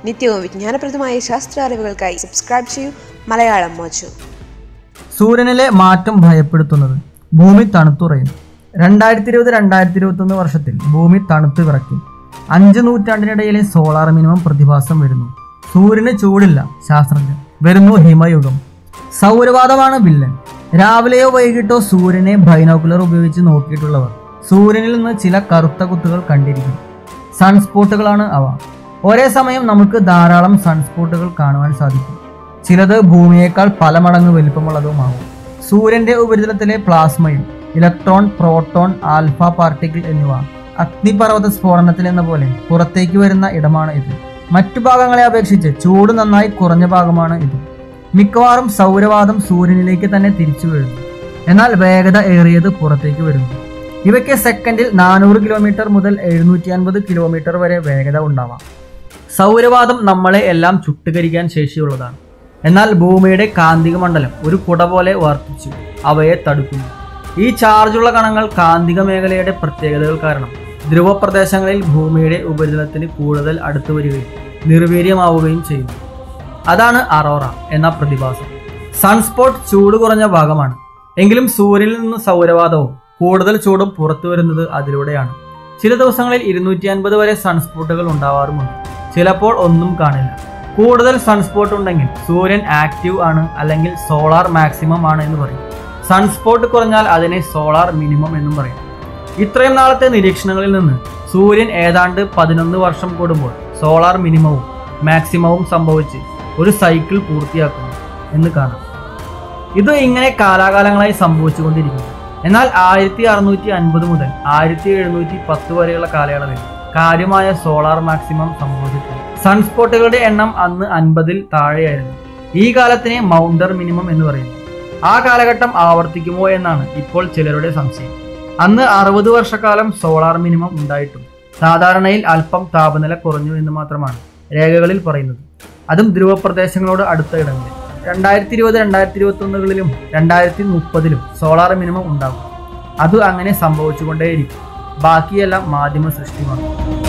നിത്യവും വിജ്ഞാനപ്രദമായ ശാസ്ത്ര അറിവുകൾക്കായി സബ്സ്ക്രൈബ് ചെയ്യൂ മലയാളം മോച്ചു സൂര്യനിലെ മാറ്റം ഭയപ്പെടുത്തുന്നത് ഭൂമി തണുത്തുറയും രണ്ടായിരത്തി ഇരുപത് രണ്ടായിരത്തി ഇരുപത്തൊന്ന് വർഷത്തിൽ ഭൂമി തണുത്തു വിറയ്ക്കും അഞ്ച് നൂറ്റാണ്ടിനിടയിലെ സോളാർ മിനിമം പ്രതിഭാസം വരുന്നു സൂര്യന് ചൂടില്ല ശാസ്ത്രജ്ഞർ വരുന്നു ഹിമയുഗം സൗരവാദമാണ് വില്ലൻ രാവിലെയോ വൈകിട്ടോ സൂര്യനെ ബൈനോക്കുലർ ഉപയോഗിച്ച് നോക്കിയിട്ടുള്ളവർ സൂര്യനിൽ നിന്ന് ചില കറുത്ത കുത്തുകൾ കണ്ടിരിക്കും സൺസ്പോട്ടുകളാണ് അവ ഒരേ സമയം നമുക്ക് ധാരാളം സൺസ്പോട്ടുകൾ കാണുവാൻ സാധിക്കും ചിലത് ഭൂമിയേക്കാൾ പല മടങ്ങ് വലിപ്പമുള്ളതുമാകും സൂര്യന്റെ ഉപരിതലത്തിലെ പ്ലാസ്മയിൽ ഇലക്ട്രോൺ പ്രോട്ടോൺ ആൽഫ പാർട്ടിക്കിൾ എന്നിവ അഗ്നിപർവ്വത സ്ഫോടനത്തിൽ എന്ന പോലെ പുറത്തേക്ക് വരുന്ന ഇടമാണ് ഇത് മറ്റു ഭാഗങ്ങളെ അപേക്ഷിച്ച് ചൂട് നന്നായി കുറഞ്ഞ ഭാഗമാണ് ഇത് മിക്കവാറും സൗരവാദം സൂര്യനിലേക്ക് തന്നെ തിരിച്ചു വീഴുന്നു എന്നാൽ വേഗത ഏറിയത് പുറത്തേക്ക് വരുന്നു ഇവയ്ക്ക് സെക്കൻഡിൽ നാനൂറ് കിലോമീറ്റർ മുതൽ എഴുന്നൂറ്റി അൻപത് കിലോമീറ്റർ വരെ വേഗത ഉണ്ടാവാം സൗരവാദം നമ്മളെ എല്ലാം ചുട്ടുകരിക്കാൻ ശേഷിയുള്ളതാണ് എന്നാൽ ഭൂമിയുടെ കാന്തിക മണ്ഡലം ഒരു കുട പോലെ വർത്തിച്ചു അവയെ തടുക്കുന്നു ഈ ചാർജുള്ള കണങ്ങൾ കാന്തിക മേഖലയുടെ പ്രത്യേകതകൾ കാരണം ധ്രുവ പ്രദേശങ്ങളിൽ ഭൂമിയുടെ ഉപരിതലത്തിന് കൂടുതൽ അടുത്തു വരികയും നിർവീര്യമാവുകയും ചെയ്യുന്നു അതാണ് അറോറ എന്ന പ്രതിഭാസം സൺസ്പോട്ട് ചൂട് കുറഞ്ഞ ഭാഗമാണ് എങ്കിലും സൂര്യനിൽ നിന്ന് സൗരവാദവും കൂടുതൽ ചൂടും പുറത്തു വരുന്നത് അതിലൂടെയാണ് ചില ദിവസങ്ങളിൽ ഇരുന്നൂറ്റി അൻപത് വരെ സൺസ്പോട്ടുകൾ ഉണ്ടാവാറുമുണ്ട് ചിലപ്പോൾ ഒന്നും കാണില്ല കൂടുതൽ സൺസ്പോട്ട് ഉണ്ടെങ്കിൽ സൂര്യൻ ആക്റ്റീവ് ആണ് അല്ലെങ്കിൽ സോളാർ മാക്സിമം ആണ് എന്ന് പറയും സൺസ്പോട്ട് കുറഞ്ഞാൽ അതിനെ സോളാർ മിനിമം എന്നും പറയും ഇത്രയും നാളത്തെ നിരീക്ഷണങ്ങളിൽ നിന്ന് സൂര്യൻ ഏതാണ്ട് പതിനൊന്ന് വർഷം കൂടുമ്പോൾ സോളാർ മിനിമവും മാക്സിമവും സംഭവിച്ച് ഒരു സൈക്കിൾ പൂർത്തിയാക്കുന്നു എന്ന് കാണാം ഇത് ഇങ്ങനെ കാലാകാലങ്ങളായി സംഭവിച്ചുകൊണ്ടിരിക്കുന്നു എന്നാൽ ആയിരത്തി അറുന്നൂറ്റി അൻപത് മുതൽ ആയിരത്തി എഴുന്നൂറ്റി പത്ത് വരെയുള്ള കാലയളവിൽ കാര്യമായ സോളാർ മാക്സിമം സംഭവിച്ചിട്ടുണ്ട് സൺസ്പോട്ടുകളുടെ എണ്ണം അന്ന് അൻപതിൽ താഴെയായിരുന്നു ഈ കാലത്തിനെ മൗണ്ടർ മിനിമം എന്ന് പറയുന്നു ആ കാലഘട്ടം ആവർത്തിക്കുമോ എന്നാണ് ഇപ്പോൾ ചിലരുടെ സംശയം അന്ന് അറുപത് വർഷക്കാലം സോളാർ മിനിമം ഉണ്ടായിട്ടും സാധാരണയിൽ അല്പം താപനില കുറഞ്ഞു എന്ന് മാത്രമാണ് രേഖകളിൽ പറയുന്നത് അതും ധ്രുവപ്രദേശങ്ങളോട് അടുത്ത ഇടങ്ങളിൽ രണ്ടായിരത്തി ഇരുപത് രണ്ടായിരത്തി ഇരുപത്തി ഒന്നുകളിലും രണ്ടായിരത്തി മുപ്പതിലും സോളാർ മിനിമം ഉണ്ടാകും അത് അങ്ങനെ സംഭവിച്ചുകൊണ്ടേയിരിക്കും ബാക്കിയെല്ലാം മാധ്യമ സൃഷ്ടിമാണ്